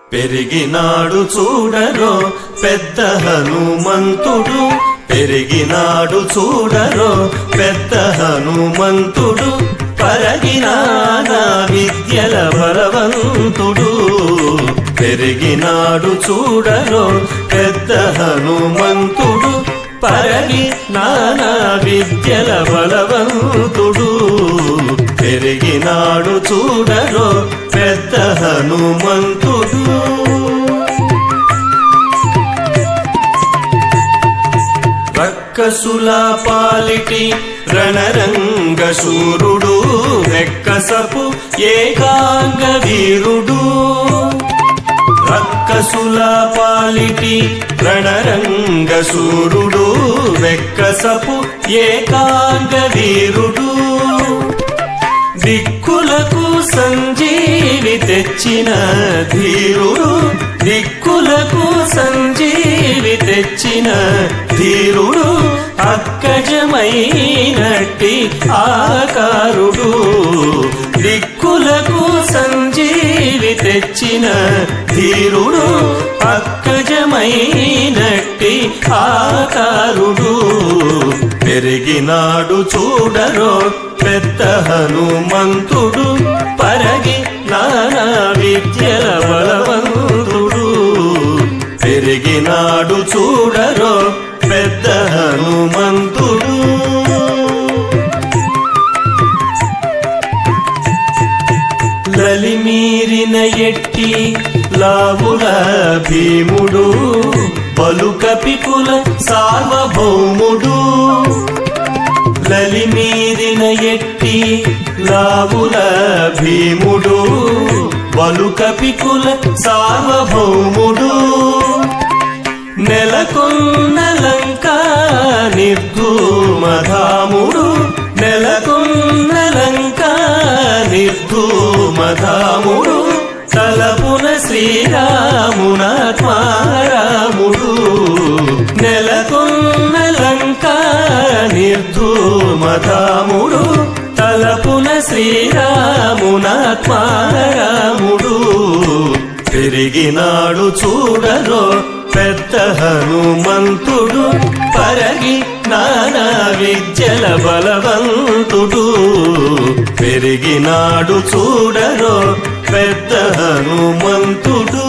పెరిగినాడు చూడరో పెద్ద హనుమంతుడు పెరిగినాడు చూడరో పెద్ద హనుమంతుడు పరగినాన విద్యల బలవంతుడు పెరిగినాడు చూడరో పెద్ద హనుమంతుడు పరగి నానా విద్యల బలవంతుడు పెరిగినాడు చూడరో పెద్ద హనుమంతుడు రక్కసుల పాలిటి రణరంగ శూరుడు వెక్కసపు ఏకాంగ వీరుడు రక్కసుల పాలిటి రణరంగ శూరుడు వెక్కసపు ఏకాంగ వీరుడు దిక్కులకు సంజీవి తెచ్చిన ధీరుడు దిక్కులకు సంజీవి తెచ్చిన ధీరుడు అక్కజమైనట్టి ఆకారుడు దిక్కులకు సంజీవి తెచ్చిన ధీరుడు అక్కజమైనట్టి ఆకారుడు పెరిగినాడు చూడరో పెద్ద హనుమంతుడు పరగి నానా విద్యల బలవంతుడు పెరిగినాడు చూడరో పెద్ద హనుమంతుడు లలిమీరిన ఎట్టి లావుల భీముడు బలుకపికుల సార్వభౌముడు లలిమీరిన ఎట్టి లావుల భీముడు బలుకపికుల సార్వభౌముడు నెలకొన్న లంక నిర్ధూమధాముడు నెలకొన్న లంక నిర్ధూమధాముడు తలపున శ్రీరామునాత్మారాముడు నెలకొన్న లంక నిర్ధూమధాముడు తలపున శ్రీరామునాత్మారాముడు పెరిగినాడు చూడరో పెద్ద హనుమంతుడు పరగి నానా విద్యల బలవంతుడు పెరిగినాడు చూడరో పెద్ద హనుమంతుడు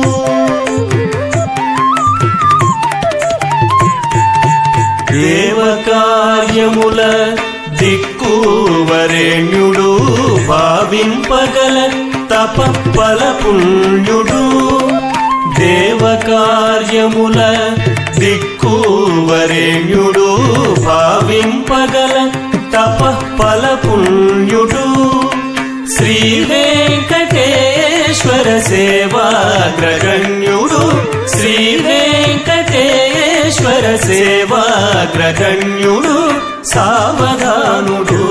దేవకార్యముల దిక్కు వరేణ్యుడు భావింపగల తపప్పల పుణ్యుడు దేవకార్యముల దిక్కు వరేణ్యుడు భావింపగల తపప్పల పుణ్యుడు శ్రీ వెంకటేశ్వర సేవాగ్రగణ్యుడు శ్రీ వెంకటేశ్వర సేవాగ్రగణ్యుడు సావధానుడు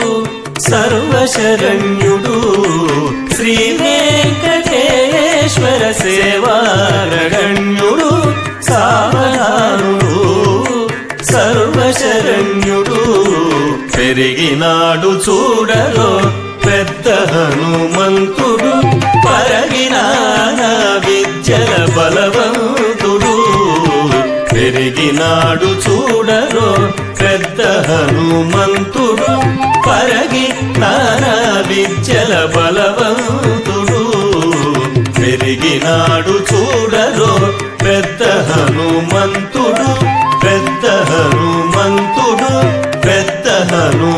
సర్వశరణ్యుడు శ్రీ వెంకటేశ్వర సేవాగ్రగణ్యుడు సావధానుడు సర్వశరణ్యుడు పెరిగినాడు చూడలో పెద్ద హనుమంతుడు పరగినాన విద్యల బలవంతుడు పెరిగినాడు చూడరో పెద్ద హనుమంతుడు పరగి నానా విద్యల బలవంతుడు పెరిగినాడు చూడరో పెద్ద హనుమంతుడు పెద్ద హనుమంతుడు పెద్ద హను